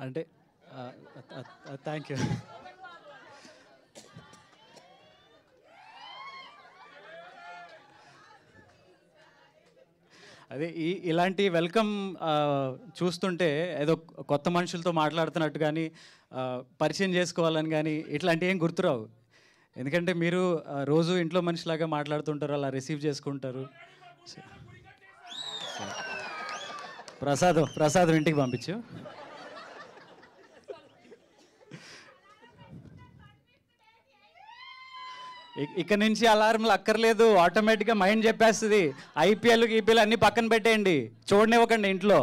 అంటే thank you అదే ఈ ఇలాంటి వెల్కమ్ చూస్తుంటే ఏదో కొత్త మనుషులతో మాట్లాడుతున్నట్టు కానీ ఆ, పరిచయం చేసుకోవాలని కానీ ఇట్లాంటి ఏం గుర్తురావు ఎందుకంటే మీరు ఆ, రోజు ఇంట్లో మనిషిలాగా మాట్లాడుతుంటారు అలా రిసీవ్ చేసుకుంటారు ప్రసాద్ ప్రసాద్ ఇంటికి పంపించు ఇక్- ఇక్కడ నుంచి అలారంలు అక్కర్లేదు ఆటోమేటిక్గా మైండ్ చెప్పేస్తుంది ఐపీఎల్ ఈపీఎల్ అన్ని పక్కన పెట్టేయండి చూడనివ్వకండి ఇంట్లో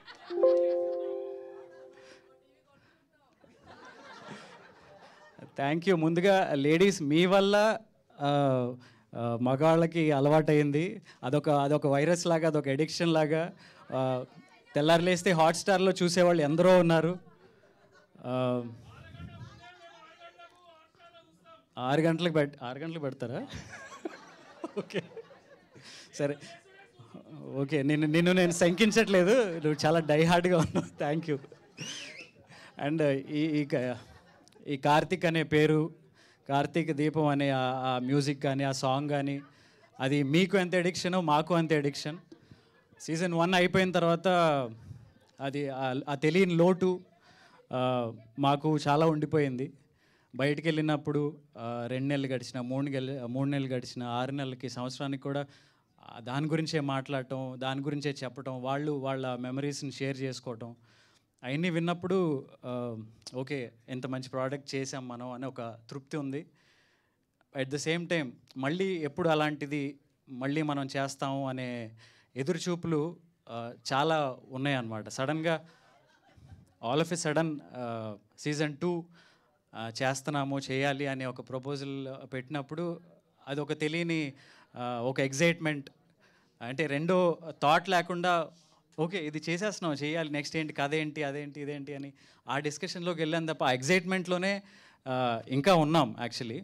థ్యాంక్ యూ ముందుగా లేడీస్ మీ వల్ల ఆ, ఆ, మగవాళ్ళకి అలవాటైంది అదొక అదొక వైరస్ లాగా అదొక ఎడిక్షన్ లాగా ఆ, తెల్లారి లేస్తే హాట్స్టార్లో చూసేవాళ్ళు ఎందరో ఉన్నారు ఆ, ఆరు గంటలకు పెట్ ఆరు గంటలకు పెడతారా ఓకే సరే ఓకే నిన్ను నిన్ను నేను శంకించట్లేదు నువ్వు చాలా డైహార్డ్గా ఉన్నావు థ్యాంక్ యూ అండ్ ఈ ఈ క- ఈ కార్తిక్ అనే పేరు కార్తీక్ దీపం అనే ఆ- ఆ మ్యూజిక్ కానీ ఆ సాంగ్ కానీ అది మీకు ఎంత ఎడిక్షనో మాకు అంత ఎడిక్షన్ సీజన్ వన్ అయిపోయిన తర్వాత అది ఆ- ఆ తెలియని లోటు ఆ, మాకు చాలా ఉండిపోయింది బయటికి వెళ్ళినప్పుడు ఆ, రెండు నెలలు గడిచిన మూడు నెలలు మూడు నెలలు గడిచిన ఆరు నెలలకి సంవత్సరానికి కూడా ఆ, దాని గురించే మాట్లాడటం దాని గురించే చెప్పటం వాళ్ళు వాళ్ళ మెమరీస్ని షేర్ చేసుకోవటం అవన్నీ విన్నప్పుడు ఆ, ఓకే ఎంత మంచి ప్రోడక్ట్ చేసాం మనం అనే ఒక తృప్తి ఉంది అట్ ద సేమ్ టైం మళ్ళీ ఎప్పుడు అలాంటిది మళ్ళీ మనం చేస్తాము అనే ఎదురుచూపులు ఆ, చాలా ఉన్నాయన్నమాట సడన్గా all of a sudden season two చేస్తున్నాము చేయాలి అనే ఒక ప్రపోజల్ పెట్టినప్పుడు అది ఒక తెలియని ఆ, ఒక ఎగ్జైట్మెంట్ అంటే రెండో థాట్ లేకుండా ఓకే ఇది చేసేస్తున్నాం చేయాలి నెక్స్ట్ ఏంటి కథ ఏంటి అదేంటి ఇదేంటి అని ఆ డిస్కషన్లోకి వెళ్ళాను తప్ప ఆ ఎగ్జైట్మెంట్లోనే ఇంకా ఉన్నాం యాక్చువల్లీ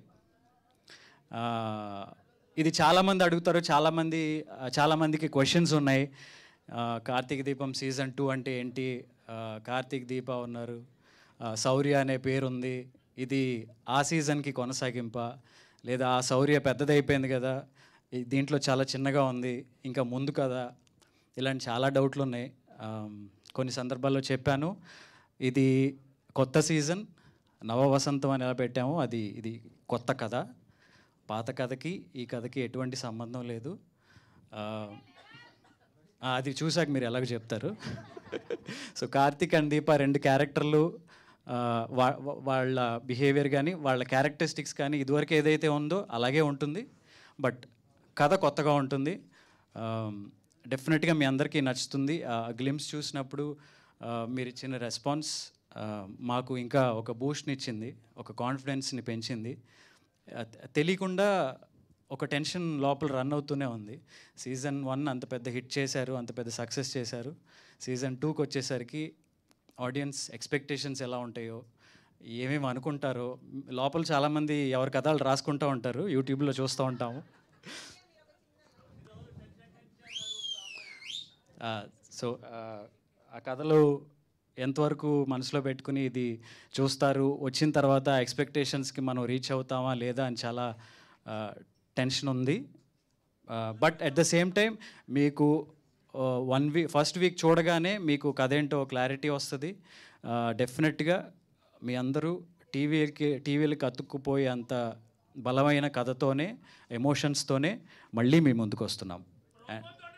ఆ, ఇది చాలామంది అడుగుతారు చాలామంది ఆ, చాలామందికి క్వశ్చన్స్ ఉన్నాయి ఆ, కార్తీక దీపం సీజన్ టూ అంటే ఏంటి ఆ, కార్తీక్ దీప ఉన్నారు ఆ, శౌర్య అనే పేరు ఉంది ఇది ఆ సీజన్కి కొనసాగింప లేదా ఆ శౌర్య పెద్దదైపోయింది కదా ఈ- దీంట్లో చాలా చిన్నగా ఉంది ఇంకా ముందు కదా ఇలాంటి చాలా డౌట్లు ఉన్నాయి ఆ, కొన్ని సందర్భాల్లో చెప్పాను ఇది కొత్త సీజన్ నవ వసంతం అని ఎలా పెట్టామో అది ఇది కొత్త కథ పాత కథకి ఈ కథకి ఎటువంటి సంబంధం లేదు ఆ, ఆ, అది చూసాక మీరు ఎలాగో చెప్తారు సో కార్తిక్ అండ్ దీప రెండు క్యారెక్టర్లు ఆ, వా- వా- వాళ్ళ బిహేవియర్ కానీ వాళ్ళ క్యారెక్టరిస్టిక్స్ కానీ ఇదివరకు ఏదైతే ఉందో అలాగే ఉంటుంది బట్ కథ కొత్తగా ఉంటుంది డెఫినెట్గా మీ అందరికీ నచ్చుతుంది ఆ గ్లిమ్స్ చూసినప్పుడు ఆ, మీరు ఇచ్చిన రెస్పాన్స్ ఆ, మాకు ఇంకా ఒక బూస్ట్ని ఇచ్చింది ఒక కాన్ఫిడెన్స్ని పెంచింది ఆ, తె- తెలియకుండా ఒక టెన్షన్ లోపల రన్ అవుతూనే ఉంది సీజన్ వన్ అంత పెద్ద హిట్ చేశారు అంత పెద్ద సక్సెస్ చేశారు సీజన్ టూకి వచ్చేసరికి ఆడియన్స్ ఎక్స్పెక్టేషన్స్ ఎలా ఉంటాయో ఏమేమి అనుకుంటారో లోపల చాలామంది ఎవరి కథలు రాసుకుంటూ ఉంటారు యూట్యూబ్లో చూస్తూ ఉంటాము సో ఆ కథలు ఎంతవరకు మనసులో పెట్టుకుని ఇది చూస్తారు వచ్చిన తర్వాత ఎక్స్పెక్టేషన్స్కి మనం రీచ్ అవుతామా లేదా అని చాలా టెన్షన్ ఉంది but at the same time మీకు వన్ వీక్ ఫస్ట్ వీక్ చూడగానే మీకు కథ ఏంటో క్లారిటీ వస్తుంది డెఫినెట్గా మీ అందరూ టీవీలకి టీవీలకి అతుక్కుపోయే అంత బలమైన కథతోనే ఎమోషన్స్తోనే మళ్ళీ మీ ముందుకు వస్తున్నాం And-